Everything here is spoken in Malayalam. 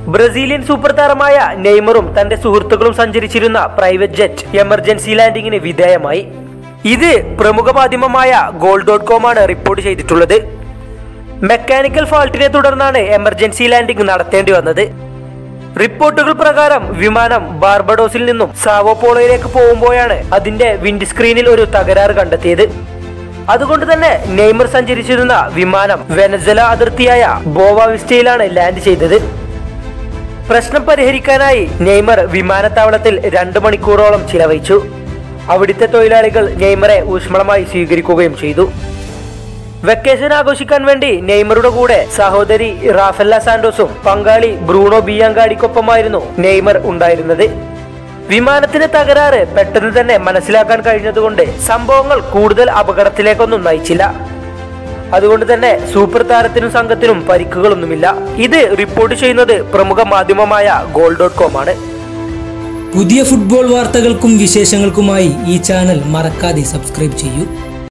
ബ്രസീലിയൻ സൂപ്പർ താരമായ നെയ്മറും തന്റെ സുഹൃത്തുക്കളും സഞ്ചരിച്ചിരുന്ന പ്രൈവറ്റ് ജെറ്റ് എമർജൻസി ലാൻഡിങ്ങിന് വിധേയമായി ഇത് പ്രമുഖ മാധ്യമമായ ഗോൾ ഡോട്ട് കോം ആണ് റിപ്പോർട്ട് ചെയ്തിട്ടുള്ളത് മെക്കാനിക്കൽ ഫാൾട്ടിനെ തുടർന്നാണ് എമർജൻസി ലാൻഡിംഗ് നടത്തേണ്ടി വന്നത് റിപ്പോർട്ടുകൾ പ്രകാരം വിമാനം ബാർബഡോസിൽ നിന്നും സാവോപോളോയിലേക്ക് പോകുമ്പോഴാണ് അതിന്റെ വിൻഡ് സ്ക്രീനിൽ ഒരു തകരാറ് കണ്ടെത്തിയത് അതുകൊണ്ട് തന്നെ നെയ്മർ സഞ്ചരിച്ചിരുന്ന വിമാനം വെനസല അതിർത്തിയായ ബോവാവിസ്റ്റയിലാണ് ലാൻഡ് ചെയ്തത് പ്രശ്നം പരിഹരിക്കാനായി നെയ്മർ വിമാനത്താവളത്തിൽ രണ്ട് മണിക്കൂറോളം ചിലവഴിച്ചു അവിടുത്തെ തൊഴിലാളികൾ നെയ്മറെ ഊഷ്മളമായി സ്വീകരിക്കുകയും ചെയ്തു വെക്കേഷൻ ആഘോഷിക്കാൻ വേണ്ടി നെയ്മറുടെ കൂടെ സഹോദരി റാഫെല്ല സാന്റോസും പങ്കാളി ബ്രൂണോ ബിയാങ്കാടിക്കൊപ്പമായിരുന്നു നെയ്മർ ഉണ്ടായിരുന്നത് വിമാനത്തിന് തകരാറ് പെട്ടെന്ന് തന്നെ മനസ്സിലാക്കാൻ കഴിഞ്ഞതുകൊണ്ട് സംഭവങ്ങൾ കൂടുതൽ അപകടത്തിലേക്കൊന്നും നയിച്ചില്ല അതുകൊണ്ട് തന്നെ സൂപ്പർ താരത്തിനും സംഘത്തിനും പരിക്കുകളൊന്നുമില്ല ഇത് റിപ്പോർട്ട് ചെയ്യുന്നത് പ്രമുഖ മാധ്യമമായ ഗോൾ ഡോട്ട് കോം ആണ് പുതിയ ഫുട്ബോൾ വാർത്തകൾക്കും വിശേഷങ്ങൾക്കുമായി ഈ ചാനൽ മറക്കാതെ സബ്സ്ക്രൈബ് ചെയ്യൂ